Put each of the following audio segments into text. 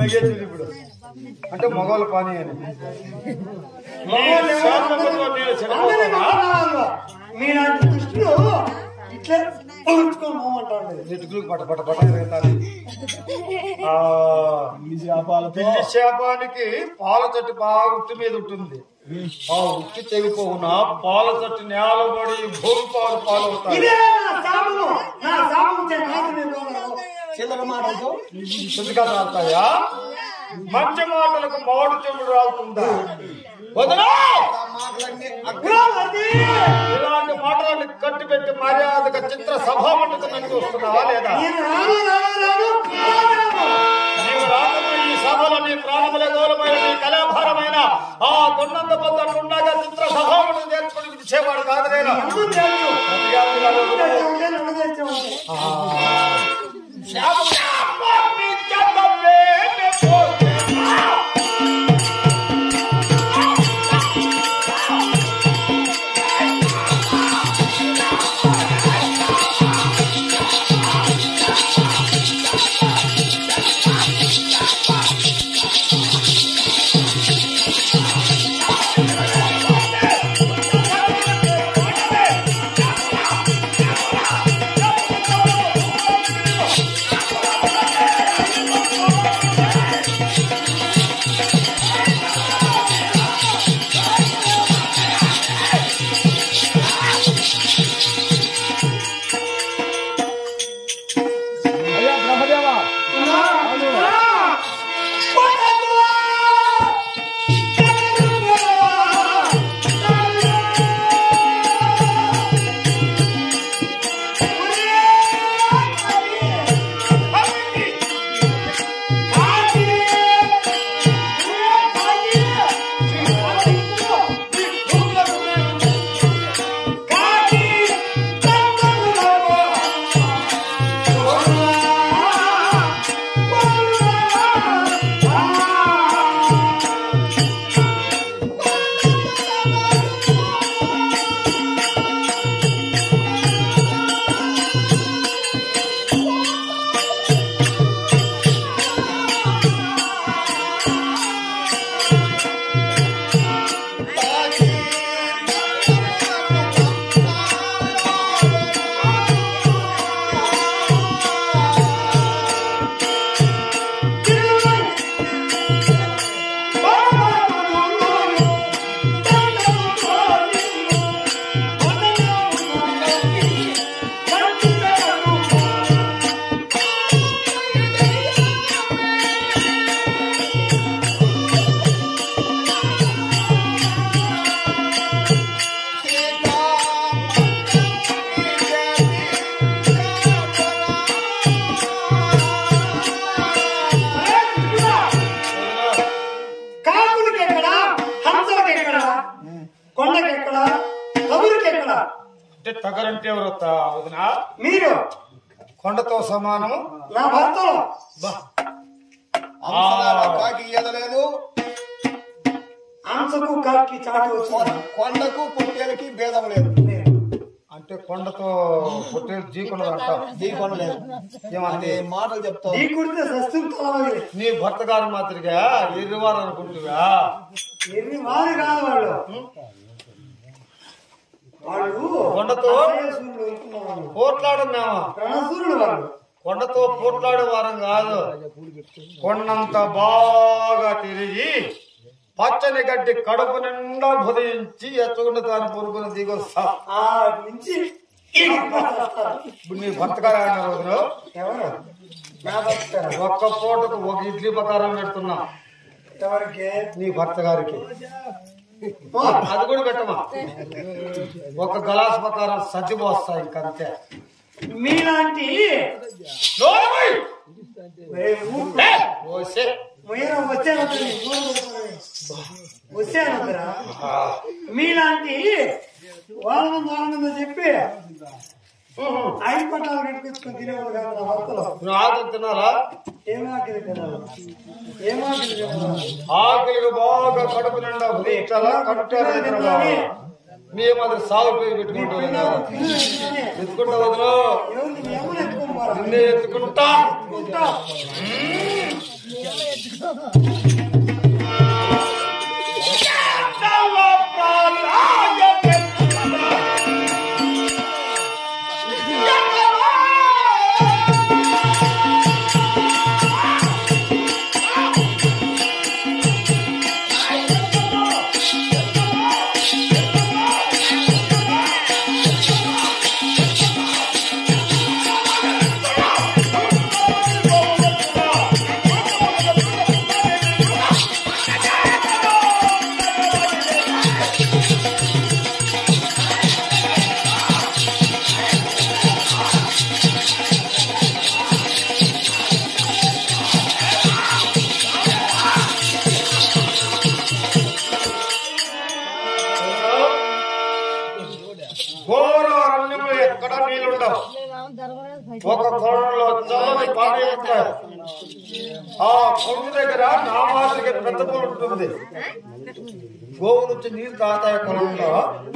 అడిగేది ఇప్పుడు అంటే మగవాళ్ళ పని అని మగవాళ్ళు ఎవరు? శాపంతో నేను అందరినీ చనిపోతానా? మగవాళ్ళు. మీలాంటి దుష్టులు ఇట్లా ఊడ్చుకొని పోమంటారు నెట్టుకులు పట పట పట తిరుగుతారు ఆ పిల్లి శాపానికి పాల చెట్టు బాగా ఉట్టి మీద ఉంటుంది ఆ ఉట్టి తెగిపోవున పాల చెట్టు నేలబడి భూమి పాలు పాలవుతాయి ఇదే నా శాపము నా శాపం చే నాకు నేను పోగలను. చిల్లర మాటలతో శుద్ధిగా రాస్తాయా మంచి మాటలకు మాడు చెవుడు రావుతుందా వదలా అగ్రవర్తి! ఇలాంటి మాటలను కట్టి పెట్టి మర్యాదగా చిత్ర సభామంటకు చూస్తున్నావా లేదా నేను రాను, రాను, రాను, రాను. నీవు రాకము ఈ సభలో నీ ప్రాణముల గౌరవమైన నీ కళాభారమైన ఆ కొండంత పొందలు ఉండగా చిత్ర సభామును నేర్చుకుని విడిచేవాడు కాదు నేను అమ్మ తెలుసు. ప్రతిగా ఉండే, ఉండే, ఉండే, ఉండే. కాకులకి ఎక్కడ హంసలకి ఎక్కడ కొండకి ఎక్కడ కబురుకి ఎక్కడ అంటే తగరంటే ఎవరు వదినా మీరు కొండతో సమానము నా భర్తలు అంశనాల కాకి ఈదలేదు హంసకు కాకి చాటు వచ్చింది కొండకు పొట్టేలకి భేదం లేదు అంటే కొండతో పొట్టేలు జీకున్నది అంటావు దీపం లేదు ఏమని అనే మాటలు చెప్తావు నీ కుడితే సస్తం తలవగిలి నీ భర్త గారు మాదిరిగా ఎర్రివారు అనుకుంటుగా ఎన్ని వారు కాదు వాళ్ళు వాళ్ళు కొండతో? అసహ్యసూరులు అనుకున్న వాళ్ళు. పోట్లాడున్నావా రణసూరులు వాళ్ళు కొండతో పోట్లాడే వారం కాదు కొండంత బాగా తిరిగి పచ్చని గడ్డి కడుపు నిండా భుదయించి ఎత్తుకుంటూ తాను పొరుగుని దిగొస్తా ఆ నుంచి చేస్తారు. ఇప్పుడు నీ భర్త గారు అన్నారు వదిలు. ఎవరు నా భర్త ఒక్క పూటకు ఒక ఇడ్లీ ప్రకారం పెడుతున్నా ఎవరికి నీ భర్త గారికి ఓ, అది కూడా పెట్టమా ఒక గలాస్ ప్రకారం సర్ది పోస్తా ఇంకంతే మీలాంటి నోరుమూయ్. ఏ ఊ- ఏ, ఓసే. మొయ్యన వచ్చాను వచ్చాను మీలాంటి వాళ్ళ వాళ్ళ చెప్పి ఐదు పట్టాలు కట్టుకొచ్చుకొని తినేవాడు కాదు నా భర్తలు నువ్వు ఆకలి తినాలా ఏం ఆకలి తినాలి ఏం ఆకలి తినాలి ఆకలికి బాగా కడుపు నిండా భుజించాలా కట్టారా తినాలా? మీ మాదిరి సాగు పోయి పెట్టుకుంటా ఎత్తుకుంటా వదిలో ఎవరిని ఎవరు ఎత్తుకొని పోరా నిన్నే ఎత్తుకుంటా ఉంటా. ఘోర అరణ్యంలో ఎక్కడ నీళ్ళుండవు ఒక కొలంలో చల్లని పానీ ఉంటాయి ఆ కొడుకు దగ్గర నామాసిక పెద్ద పొలం ఉంటుంది గోవు నుంచి నీరు తాతాయి కొలంలో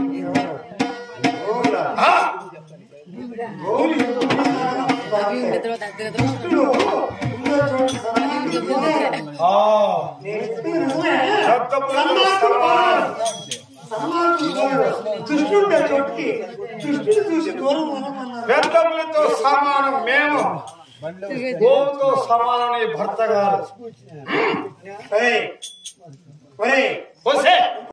ఆ! ఆ! పెద్ద పొలంలో సమానం. కృష్ణుండే చోటుకి కృష్ణుడు చూసి దూరం మనమన్నారు పెద్దములతో సమానం మేము గోవుతో సమానం నీ భర్త గారు ఒరేయ్, ఒరేయ్,